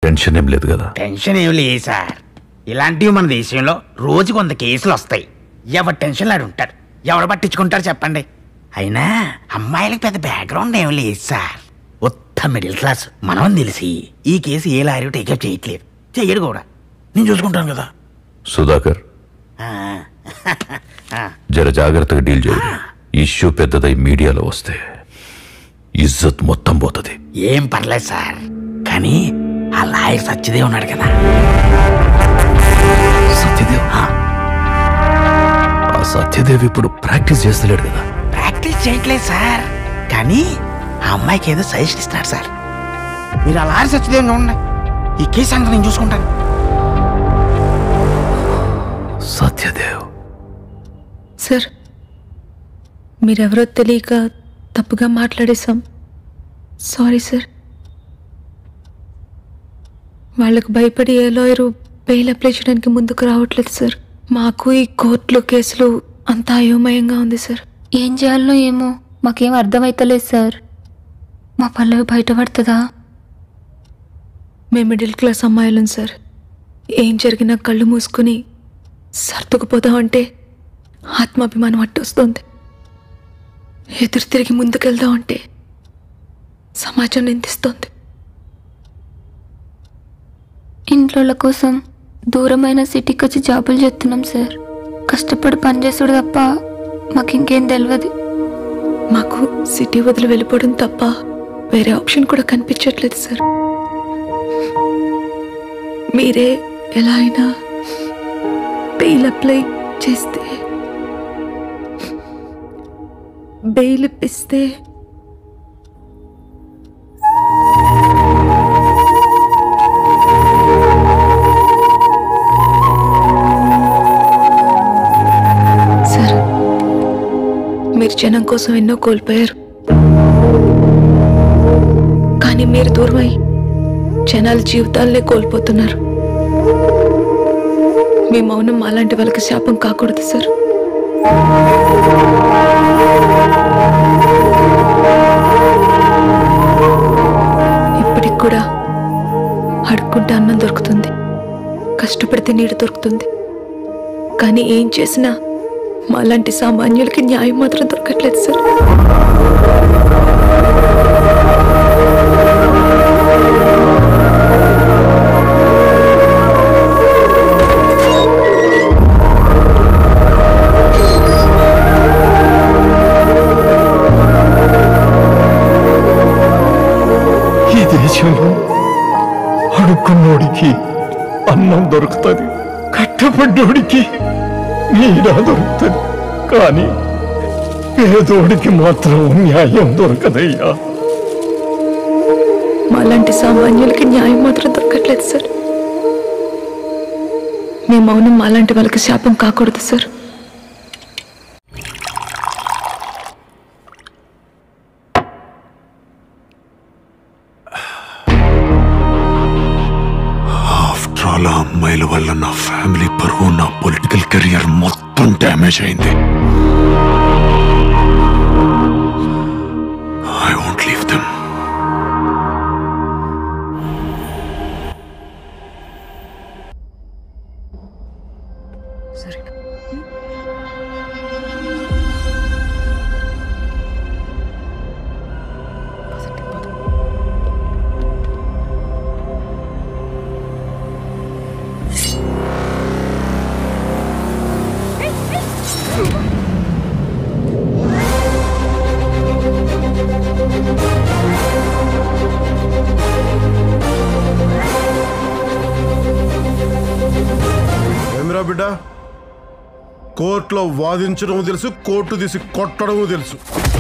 tension ఏం లేదు కదా టెన్షన్ ఏం లేదు సార్ ఇలాంటివి మన దేశంలో రోజు కొంత కేసులు వస్తాయి ఎవరి టెన్షన్ లాడు ఉంటారు ఎవరు పట్టించుకుంటారు చెప్పండి అయినా అమ్మాయిలకు పెద్ద బ్యాక్గ్రౌండ్ ఏం లేదు సార్ ఉత్త మిడిల్ క్లాస్ మనం తెలిసి ఈ కేసు ఏ లారీ టేకప్ చేయట్లేదు చెయ్యడు కూడా నేను చూసుకుంటాను కదా సుధాకర్ ఆ, ఆ, జర జాగ్రత్తగా డీల్ చేయి ఇష్యూ పెద్దదై మీడియాలో వస్తే ఇజ్జత్ మొత్తం పోతుంది ఏం పర్లేదు సార్ కానీ ఆ లాయర్ సత్యదే ఉన్నాడు కదా సత్యదేవ్ ఆ, ఆ సత్యదేవ్ ఇప్పుడు ప్రాక్టీస్ చేస్తలేడు కదా ప్రాక్టీస్ చేయట్లేదు సార్ కానీ ఆ అమ్మాయికి ఏదో సజెషన్ ఇస్తున్నాడు సార్ మీరు ఆ లాయర్ సత్యదేవ్ చూడండి ఈ కేసు సంగతి నేను చూసుకుంటాను సత్యదేవ్ సార్ మీరెవరో తెలియక తప్పుగా మాట్లాడేశాం సారీ సార్ వాళ్ళకు భయపడి ఏ లాయరు బెయిల్ అప్లై చేయడానికి ముందుకు రావట్లేదు సార్ మాకు ఈ కోర్టులు కేసులు అంతా అయోమయంగా ఉంది సార్ ఏం చేయాలనో ఏమో మాకేం అర్థమైతలేదు సార్ మా పల్లవి బయటపడుతుందా మేము మిడిల్ క్లాస్ అమ్మాయిలం సార్ ఏం జరిగినా కళ్ళు మూసుకుని సర్దుకుపోదామంటే ఆత్మాభిమానం అట్టొస్తుంది ఎదురు తిరిగి ముందుకెళ్దామంటే సమాజం నిందిస్తోంది ఇంట్లోళ్ళ కోసం దూరమైన సిటీకి వచ్చి జాబులు చేస్తున్నాం సార్ కష్టపడి పనిచేసుడు తప్ప మాకు ఇంకేం తెలియదు మాకు సిటీ వదిలి వెళ్ళిపోవడం తప్ప వేరే ఆప్షన్ కూడా కనిపించట్లేదు సార్ మీరే ఎలా అయినా బెయిల్ అప్లై చేస్తే బెయిల్ ఇప్పిస్తే సార్ మీరు జనం కోసం ఎన్నో కోల్పోయారు కానీ మీరు దూరమై జనాల జీవితాలనే కోల్పోతున్నారు మీ మౌనం అలాంటి వాళ్ళకి శాపం కాకూడదు సార్ ఇప్పటికి కూడా అడుక్కుంటే అన్నం దొరుకుతుంది కష్టపడితే నీడ దొరుకుతుంది కానీ ఏం చేసినా మాలాంటి సామాన్యులకి న్యాయం మాత్రం దొరకట్లేదు సార్ ఈ దేశంలో అడుక్కున్నోడికి అన్నం దొరుకుతుంది కట్టపడ్డోడికి నీడ దొరుకుతుంది కానీ పేదోడికి మాత్రం న్యాయం దొరకదయ్యా మాలాంటి సామాన్యులకి న్యాయం మాత్రం దొరకట్లేదు సార్ మీ మౌనం మాలాంటి వాళ్ళకి శాపం కాకూడదు సార్ ఆఫ్టర్ ఆల్ ఆ అమ్మాయిల వల్ల నా ఫ్యామిలీ పరువు నా పొలిటికల్ కెరియర్ మొత్తం డ్యామేజ్ అయింది ఐ వోంట్ లీవ్ దెమ్ ఏమిరా బిడ్డ కోర్టులో వాదించడం తెలుసు కోర్టు తీసి కొట్టడము తెలుసు